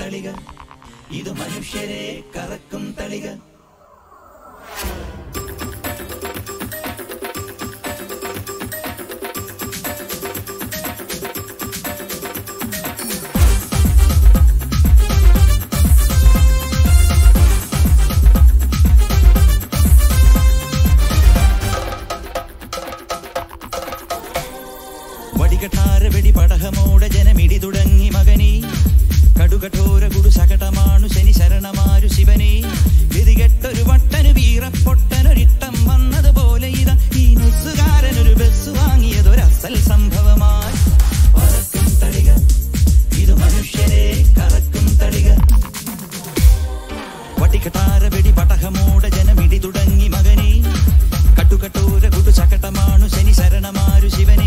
തളിക ഇത് മനുഷ്യരെ കറക്കും തളിക വടികട്ടാര വെടി പടഹമോടെ ജനമിടി തുടങ്ങി മകനി കടുകഠോര കുടു സകടമാണു ശനി ശരണമാരു ശിവനെ ഗതികെട്ടൊരു വട്ടനു വീറപ്പൊട്ടനൊരിട്ടം വന്നതുപോലെ ഇതാ ഈ നുസുകാരനൊരു ബസ് വാങ്ങിയതൊരസൽ സംഭവമായി പറക്കും തളിക ഇത് മനുഷ്യരെ കറക്കും തളിക വടികട്ടാര വെടി പടഹമോടെ ജനമിടി തുടങ്ങി മകനെ കട്ടുകട്ടൂര കുടു ചക്കട്ടമാണു ശനി ശരണമാരു ശിവനേ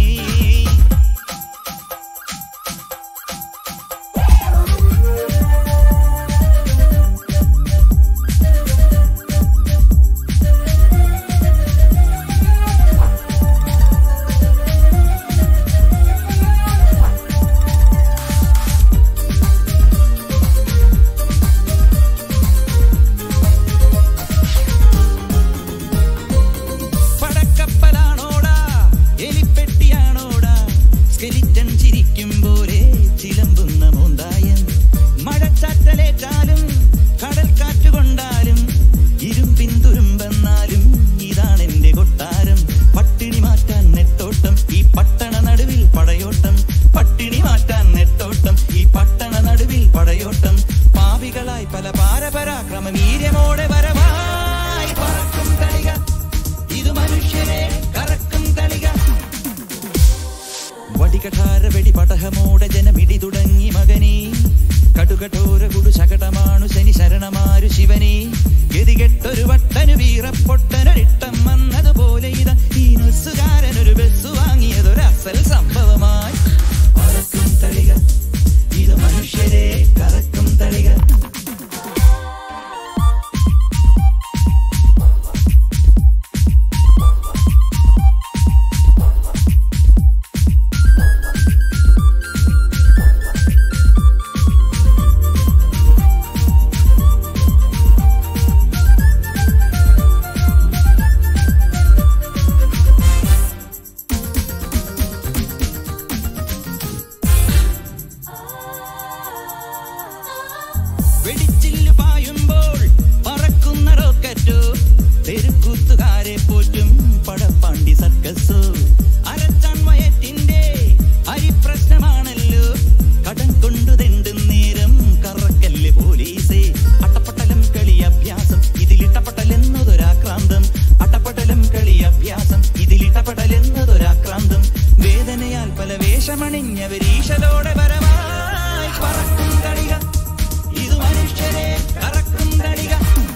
പടക്കപ്പലാണോടാ എലിപ്പെട്ടിയാണോടാ സ്കെലിറ്റൻ ചിരിക്കും പോലെ ചിലമ്പുന്ന മോന്തായം മഴച്ചാറ്റലേറ്റാലും കടൽ കാറ്റുകൊണ്ടാലും ഇരുമ്പിൻ തുരുമ്പെന്നാലും ഇതാണ് എന്റെ കൊട്ടാരം പട്ടിണി മാറ്റാൻ നെട്ടോട്ടം ഈ പട്ടണ നടുവിൽ പടയോട്ടം പട്ടിണി മാറ്റാൻ നെട്ടോട്ടം ഈ പട്ടണ നടുവിൽ പടയോട്ടം പാവികളായി പല പാരപരാക്രമ വീര്യമോടെ വരവായി പറക്കും തളിക ഇത് മനുഷ്യരെ കറക്കും തളിക വടികഠാര വെടി പടഹമോടെ ജനമിടി തുടങ്ങി മകനെ കടുകഠോര കുടു ശകടമാണു ശനി ശരണമാരു ശിവനെ ഗതികെട്ടൊരു വട്ടനു വീറപ്പൊട്ടനൊരിട്ടം വന്നതുപോലെ ഇതാ ഈ നുസുകാരനൊരു ബസ് വാങ്ങിയതൊരസൽ സംഭവമായി പറക്കും തളിക ഇത് മനുഷ്യരെ കറക്കും തളിക വെടിച്ചില്ല് പായുമ്പോൾ പറക്കുന്ന റോക്കറ്റോ തെരുക്കൂത്തുകാരെ പോറ്റും പടപ്പാണ്ടി സർക്കസോ അരച്ചാൻ വയറ്റിന്റെ അരിപ്രശ്നമാണല്ലോ കടം കൊണ്ടു തെണ്ടും നേരം കറക്കല്ല് പോലീസേ അട്ടപ്പട്ടലം കളി അഭ്യാസം ഇതിലിട്ടപ്പട്ടലെന്നതൊരാക്രാന്തം അട്ടപ്പട്ടലം കളി അഭ്യാസം ഇതിലിട്ടപ്പട്ടലെന്നതൊരാക്രാന്തം വേദനയാൽ പല വേഷമണിഞ്ഞവരീശലോടെ വരവായി പറക്കും തളിക ഇത് മനുഷ്യരെ കറക്കും തളിക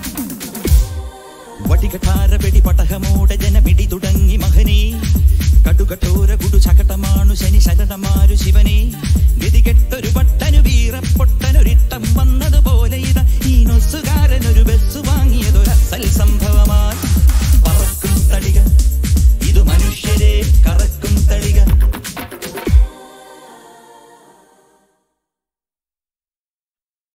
വടികട്ടാര വെടി പടഹമോടെ ജനമിടി തുടങ്ങി മഹനേ കടുകട്ടോര കുടു ചകടമാണു ശനി ശരണമാരു ശിവനെ ഗതികെട്ടൊരു പട്ടനു വീറപ്പൊട്ടനൊരിട്ടം വന്നതുപോലെ ഇതാ ഈ നൊസുകാരനൊരു ബസ് വാങ്ങിയതൊരസൽ സംഭവം